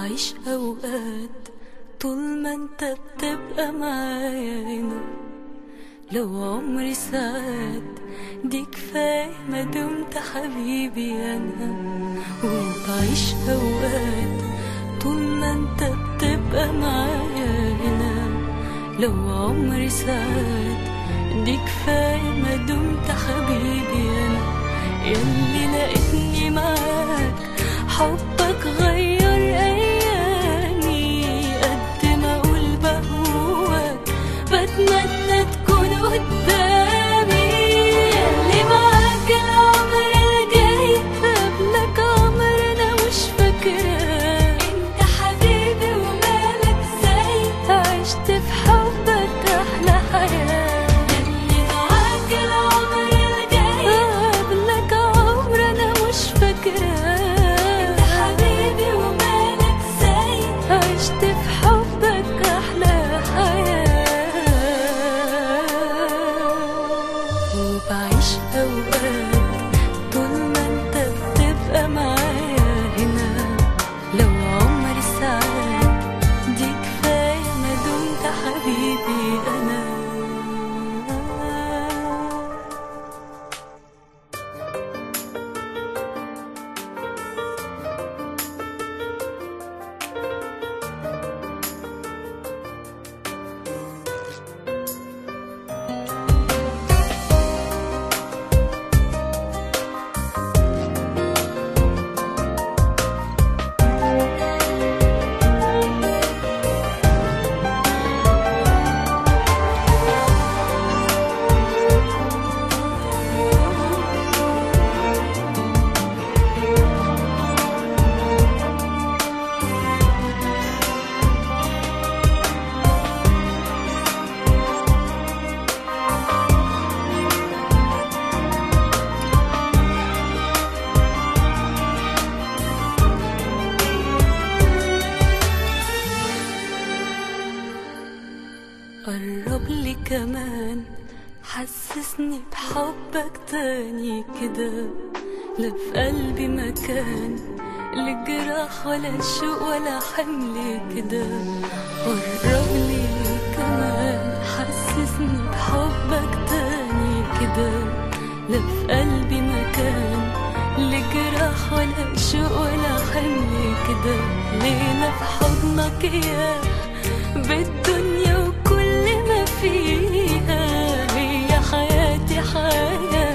وبعيش أوقات طول ما انت بتبقى معايا هنا لو عمري ساعات دي كفاية ما دمت حبيبي أنا وبعيش أوقات طول ما انت بتبقى معايا هنا لو عمري ساعات دي كفاية ما دمت حبيبي أنا ياللي لقيتني معاك حبك غير أيامي قد ما أقول بهواك بتمنى تكون قدامي ياللي معاك العمر الجاي قبلك عمر أنا مش فاكراه أنت حبيبي ومالك زي عشت في حبك أحلى حياة ياللي معاك العمر الجاي قبلك عمر أنا مش فاكراه أنت حبيبي ومالك زي عشت في حبك أحلى حياة وبعيش أوقات طول ما انت بتبقى معايا هنا لو عمري ساعات دي كفاية ما دمت حبيبي أنا قرب لي كمان حسسني بحبك تاني كده لا في قلبي مكان لجراح ولا شوق ولا حمل كده قرب لي كمان حسسني بحبك تاني كده لا في قلبي مكان لجراح ولا شوق ولا حمل كده ليلة في حضنك يا بالدنيا وكل ما فيها هي حياتي حياة